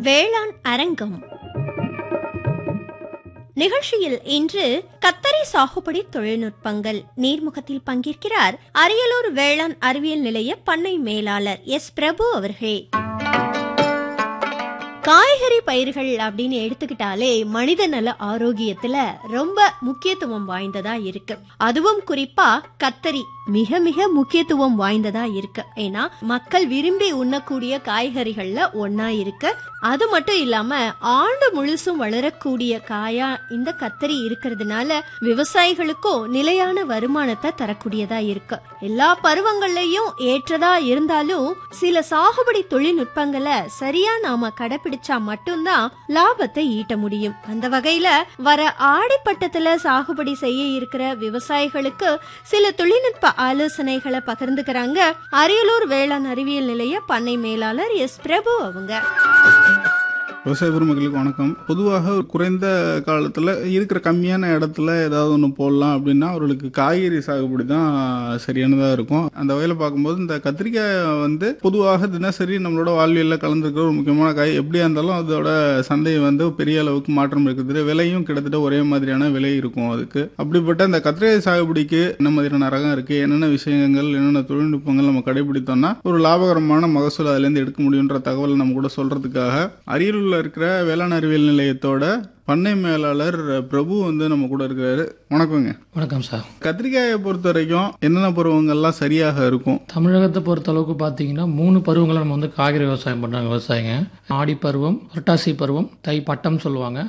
வேளாண் அரங்கம் நிகழ்ச்சியில் இன்று கத்தரி சாகுபடி தொழில்நுட்பங்கள் நீர்முகத்தில் பங்கேற்கிறார் அரியலூர் வேளாண் அறிவியல் நிலைய பண்ணை மேலாளர் எஸ் பிரபு அவர்கள் காய்கறி பயிர்கள் அப்படின்னு எடுத்துக்கிட்டாலே மனித நல ஆரோக்கியத்துல ரொம்ப முக்கியத்துவம் வாய்ந்ததா இருக்கு அதுவும் குறிப்பா கத்தரி மிக மிக முக்கியத்துவம் வாய்ந்ததா இருக்கு ஏன்னா மக்கள் விரும்பி உண்ணக்கூடிய காய்கறிகள்ல ஒன்னா இருக்கு அது மட்டும் இல்லாம ஆண்டு முழுசும் வளரக்கூடிய காயா இந்த கத்தரி இருக்கிறதுனால விவசாயிகளுக்கும் நிலையான வருமானத்தை தரக்கூடியதா இருக்கு எல்லா பருவங்கள்லயும் ஏற்றதா இருந்தாலும் சில சாகுபடி தொழில்நுட்பங்களை சரியா நாம கடைபிடிச்சா மட்டும்தான் லாபத்தை ஈட்ட முடியும் அந்த வகையில வர ஆடிப்பட்டத்துல சாகுபடி செய்ய இருக்கிற விவசாயிகளுக்கு சில தொழில்நுட்ப ஆலோசனைகளை பகிர்ந்துக்கிறாங்க அரியலூர் வேளாண் அறிவியல் நிலைய பண்ணை மேலாளர் எஸ் பிரபு அவங்க விவசாய பெருமக்களுக்கு வணக்கம் பொதுவாக ஒரு குறைந்த காலத்தில் இருக்கிற கம்மியான இடத்துல ஏதாவது ஒன்று போடலாம் அப்படின்னா அவர்களுக்கு காய்கறி சாகுபடி தான் சரியானதாக இருக்கும் அந்த வகையில் பார்க்கும்போது இந்த கத்திரிக்காய் வந்து பொதுவாக தினசரி நம்மளோட வாழ்வியலில் கலந்துருக்கிற ஒரு முக்கியமான காய் எப்படியா இருந்தாலும் அதோட சந்தை வந்து பெரிய அளவுக்கு மாற்றம் இருக்குது விலையும் கிட்டத்தட்ட ஒரே மாதிரியான விலை இருக்கும் அதுக்கு அப்படிப்பட்ட இந்த கத்திரிக்காய் சாகுபடிக்கு என்ன மாதிரியான ரகம் இருக்குது என்னென்ன விஷயங்கள் என்னென்ன தொழில்நுட்பங்கள் நம்ம கடைபிடித்தோம்னா ஒரு லாபகரமான மகசூல் அதுலேருந்து எடுக்க முடியுன்ற தகவலை நம்ம கூட சொல்றதுக்காக அரியலூர்ல இருக்கிற வேளாண் அறிவியல் நிலையத்தோட பண்ணை மேலாளர் பிரபு வந்து நம்ம கூட இருக்கிறாரு வணக்கங்க வணக்கம் சார் கத்திரிக்காயை பொறுத்த வரைக்கும் என்னென்ன பருவங்கள்லாம் சரியாக இருக்கும் தமிழகத்தை பொறுத்த அளவுக்கு பார்த்தீங்கன்னா மூணு பருவங்களை நம்ம வந்து காய்கறி விவசாயம் பண்ணுறாங்க விவசாயிங்க ஆடி பருவம் புரட்டாசி பருவம் தை பட்டம் சொல்லுவாங்க